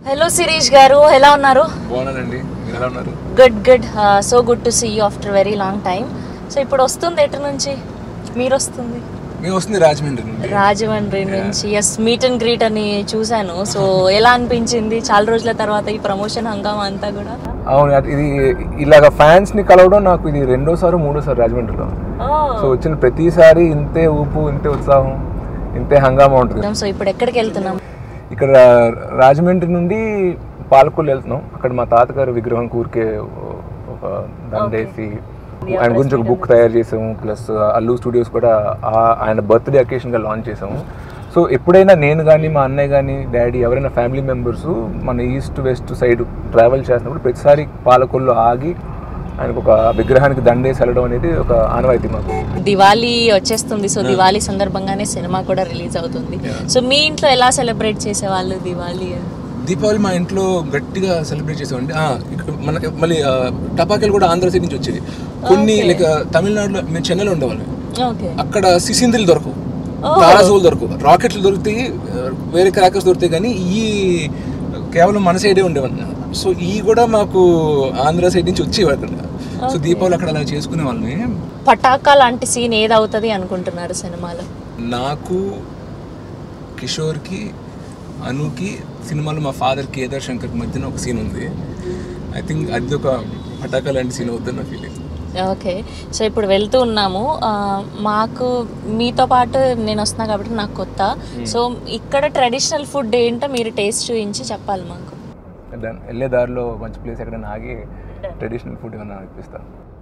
Hello Sirish గారు ఎలా ఉన్నారు బాగున్నానండి మీరు ఎలా ఉన్నారు good good so good to see you after very long time so ఇప్పుడు వస్తుంది ఎటు నుంచి మీరు వస్తుంది మేము వస్తుంది రాజమండ్రి నుండి రాజమండ్రి నుంచి ఎస్ మీట్ అండ్ గ్రీట్ అని చూశాను సో ఎలా అనిపించింది చాలా రోజుల తర్వాత ఈ ప్రమోషన్ హంగామా అంతా కూడా అవును అది- ఇది ఇలాగ ఫ్యాన్స్ ని కలవడం నాకు ఇది రెండోసారి మూడోసారి రాజమండ్రిలో సో వచ్చిన ప్రతిసారి ఇంతే ఊపు ఇంతే ఉత్సాహం ఇంతే హంగామా ఉంటుంది సో ఇప్పుడు ఎక్కడికి వెళ్తున్నాం ఇక్కడ రాజమండ్రి నుండి పాలకొల్లు వెళ్తున్నాం అక్కడ మా తాతగారు విగ్రహం కూరికే ఒక దండేసి ఆయన గురించి ఒక బుక్ తయారు చేసాము ప్లస్ అల్లు స్టూడియోస్ కూడా ఆ- ఆయన బర్త్డే అకేషన్గా లాంచ్ చేసాము సో ఎప్పుడైనా నేను కానీ మా అన్నయ్య కానీ డాడీ ఎవరైనా ఫ్యామిలీ మెంబర్స్ మన ఈస్ట్ వెస్ట్ సైడ్ ట్రావెల్ చేసినప్పుడు ప్రతిసారి పాలకొల్లు ఆగి ఆయనకు ఒక విగ్రహానికి దండేసి వెళ్ళడం అనేది ఒక ఆనవాయితీ మాకు దివాళీ వచ్చేస్తుంది సో దివాళీ సందర్భంగానే సినిమా కూడా రిలీజ్ అవుతుంది సో మీ ఇంట్లో ఎలా సెలబ్రేట్ చేసేవాళ్ళు దివాళీ దీపావళి మా ఇంట్లో గట్టిగా సెలబ్రేట్ చేసామండి ఆ, ఇక్కడ మనకి మళ్ళీ ఆ, టపాకాయలు కూడా ఆంధ్ర సైడ్ నుంచి వచ్చేవి కొన్ని లైక్ తమిళనాడులో మేము చెన్నైలో ఉండేవాళ్ళం ఓకే అక్కడ సిసిందులు దొరకవు తారాజువులు దొరకవు రాకెట్లు దొరుకుతాయి ఆ, వేరే క్రాకర్స్ దొరుకుతాయి కానీ ఈ కేవలం మన సైడే ఉండేవాళ్ళం సో ఈ కూడా మాకు ఆంధ్ర సైడ్ నుంచి వచ్చేవాడు సో దీపావళి అక్కడ అలా చేసుకునే వాళ్ళని పటాకా లాంటి సీన్ ఏదవుతుంది అనుకుంటున్నారు సినిమాలో నాకు కిషోర్కి అనుకి సినిమాలో మా ఫాదర్ కేదార్ శంకర్ మధ్యన ఒక సీన్ ఉంది ఐ థింక్ అది ఒక పటాకా లాంటి సీన్ అవుతుంది నా ఫీలింగ్ ఓకే సో ఇప్పుడు వెళ్తూ ఉన్నాము ఆ, మాకు మీతో పాటు నేను వస్తున్నా కాబట్టి నాకు కొత్త సో ఇక్కడ ట్రెడిషనల్ ఫుడ్ ఏంటో మీరు టేస్ట్ చూపించి చెప్పాలి మాకు దాని వెళ్ళే దారిలో మంచి ప్లేస్ ఎక్కడైనా ఆగి ట్రెడిషనల్ ఫుడ్ ఏమైనా అనిపిస్తా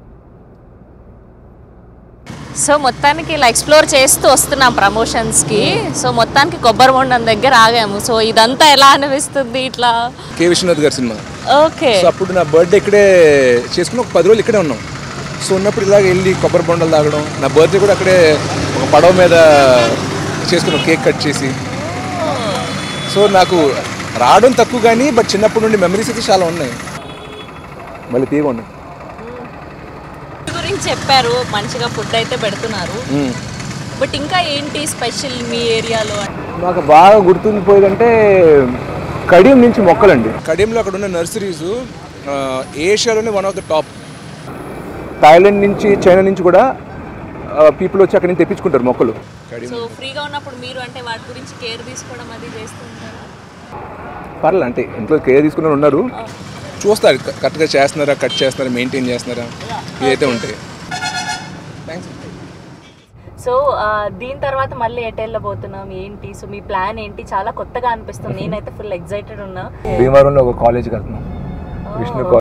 సో మొత్తానికి ఇలా ఎక్స్ప్లోర్ చేస్తూ వస్తున్నాం ప్రమోషన్స్కి సో మొత్తానికి కొబ్బరి బొండం దగ్గర ఆగాము సో ఇదంతా ఎలా అనిపిస్తుంది ఇట్లా కే విశ్వనాథ్ గారి సినిమా ఓకే సో అప్పుడు నా బర్త్డే ఇక్కడే చేసుకుని ఒక పది రోజులు ఇక్కడే ఉన్నాం సో ఉన్నప్పుడు ఇలాగ వెళ్ళి కొబ్బరి బొండలు తాగడం నా బర్త్డే కూడా అక్కడే ఒక పడవ మీద చేసుకున్నాం కేక్ కట్ చేసి సో నాకు రావడం తక్కువ కానీ బట్ చిన్నప్పటి నుండి మెమరీస్ అయితే చాలా ఉన్నాయి మళ్ళీ తీగ ఉన్నాయి గురించి చెప్పారు మంచిగా ఫుడ్ అయితే పెడుతున్నారు మ్మ్. బట్ ఇంకా ఏంటి స్పెషల్ మీ ఏరియాలో నాకు బాగా గుర్తుండిపోయేదంటే కడియం నుంచి మొక్కలండి కడియంలో అక్కడ ఉన్న నర్సరీస్ ఏషియాలోనే one of the top Thailand నుంచి చైనా నుంచి కూడా పీపుల్ వచ్చి అక్కడ నుంచి తెప్పించుకుంటారు మొక్కలు కడియం సో ఫ్రీగా ఉన్నప్పుడు మీరు అంటే వాటి గురించి కేర్ తీసుకోవడం అది చేస్తుంటారా పర్లేదు అంటే ఇంట్లో కేర్ తీసుకున్న వాళ్ళు ఉన్నారు చూస్తారు క- కరెక్ట్గా చేస్తున్నారా కట్ చేస్తున్నారా మెయింటైన్ చేస్తున్నారా ఇదైతే ఉంటాయి థ్యాంక్స్ సో ఆ, దీని తర్వాత మళ్ళీ ఎటు వెళ్ళబోతున్నాం ఏంటి సో మీ ప్లాన్ ఏంటి చాలా కొత్తగా అనిపిస్తుంది నేనైతే ఫుల్ ఎక్సైటెడ్ ఉన్నా భీమవరంలో ఒక కాలేజ్కి వెళ్తున్నాం విష్ణు కాలేజ్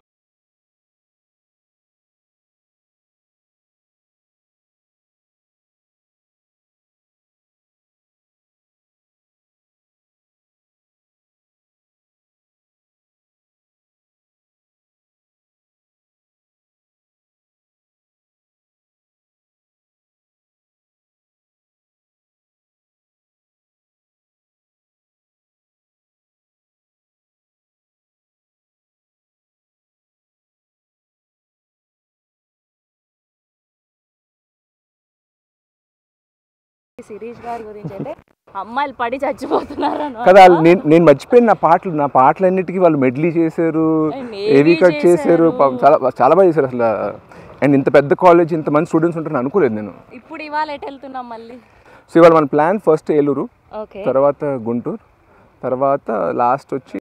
శిరీష్ గారి గురించి అయితే అమ్మాయిలు పడి చచ్చిపోతున్నారు కదా నేను నేను మర్చిపోయిన నా పాటలు నా పాటలన్నిటికీ వాళ్ళు మెడ్లీ చేశారు And ఏవి AV కట్ చేశారు చేశారు. పాపం చాలా చాలా బాగా చేశారు అసలు అండ్ ఇంత పెద్ద కాలేజ్ ఇంతమంది స్టూడెంట్స్ ఉంటారని అనుకోలేదు నేను ఇప్పుడు ఇవాళ ఎటు వెళ్తున్నాం మళ్ళీ సో ఇవాళ మన ప్లాన్ ఫస్ట్ ఏలూరు ఓకే తర్వాత గుంటూరు తర్వాత లాస్ట్ వచ్చి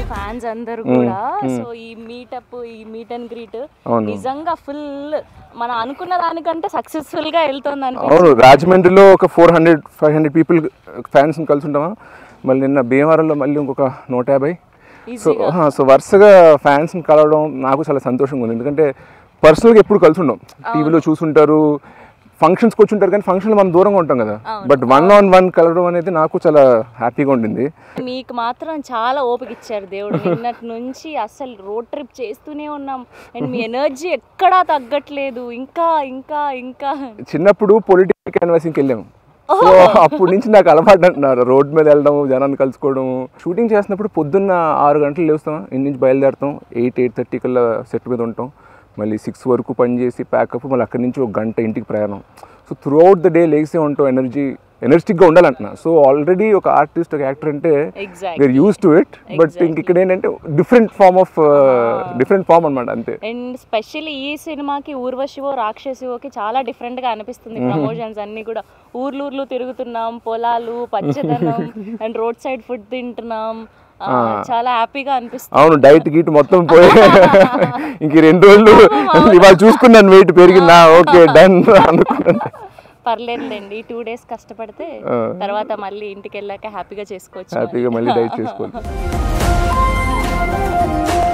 ఫ్యాన్స్ అందరూ కూడా సో ఈ మీటప్ ఈ మీట్ అండ్ గ్రీట్ అవును. నిజంగా ఫుల్ మనం అనుకున్న దానికంటే సక్సెస్ఫుల్ గా వెళ్తుంది అనిపి అవును రాజమండ్రిలో ఒక four hundred five hundred people fans కలిసి ఉంటామా మళ్ళీ నిన్న భీమవరంలో మళ్ళీ ఇంకొక నూట యాభై సో సో వరుసగా ఫ్యాన్స్ని కలవడం నాకు చాలా సంతోషంగా ఉంది ఎందుకంటే పర్సనల్గా ఎప్పుడు కలిసి ఉండం టీవీలో చూసుంటారు ఫంక్షన్స్కి వచ్చి ఉంటారు కానీ ఫంక్షన్లో మనం దూరంగా ఉంటాం కదా బట్ వన్ ఆన్ వన్ కలవడం అనేది నాకు చాలా హ్యాపీగా ఉండింది మీకు మాత్రం చాలా ఓపిక ఇచ్చారు దేవుడు నిన్నటి నుంచి అసలు రోడ్ ట్రిప్ చేస్తూనే ఉన్నాం అండ్ మీ ఎనర్జీ ఎక్కడా తగ్గట్లేదు ఇంకా ఇంకా ఇంకా చిన్నప్పుడు పొలిటికల్ క్యాన్వాసింగ్కి వెళ్ళాము సో అప్పటి నుంచి నాకు అలవాటు అంటున్నారు రోడ్ మీద వెళ్ళడం జనాన్ని కలుసుకోవడం షూటింగ్ చేస్తున్నప్పుడు పొద్దున్న ఆరు గంటలు లేస్తాం ఇంటి నుంచి బయలుదేరుతాం ఎయిట్ ఎయిట్ థర్టీ కల్లా సెట్ మీద ఉంటాం మళ్ళీ సిక్స్ వరకు పని చేసి ప్యాకప్ మళ్ళీ అక్కడి నుంచి ఒక గంట ఇంటికి ప్రయాణం so throughout the day లేసే ఉంటాం ఎనర్జీ ఎనర్జెటిక్గా ఉండాలంటున్నా సో ఆల్రెడీ ఒక ఆర్టిస్ట్ ఒక యాక్టర్ అంటే exact we're used to it but ఇంక ఇక్కడ ఏంటంటే different form of different form అనమాట అంతే అండ్ స్పెషల్లీ ఈ సినిమాకి ఊర్వశివో రాక్షసివోకి చాలా డిఫరెంట్ గా అనిపిస్తుంది ప్రమోషన్స్ అన్ని కూడా ఊర్లు ఊర్లు తిరుగుతున్నాం పొలాలు పచ్చదనం అండ్ రోడ్ సైడ్ ఫుడ్ తింటున్నాం ఆ, చాలా హ్యాపీగా అనిపిస్తుంది అవును డైట్ గీట్ మొత్తం పోయి ఇంక ఈ రెండు రోజులు ఇవాళ చూసుకున్నాను వెయిట్ పెరిగిందా ఓకే డన్ అనుకున్నాను పర్లేదులేండి టూ డేస్ కష్టపడితే తర్వాత మళ్ళీ ఇంటికి వెళ్ళాక హ్యాపీగా చేసుకోవచ్చు హ్యాపీగా మళ్ళీ డైట్ చేసుకోవాలి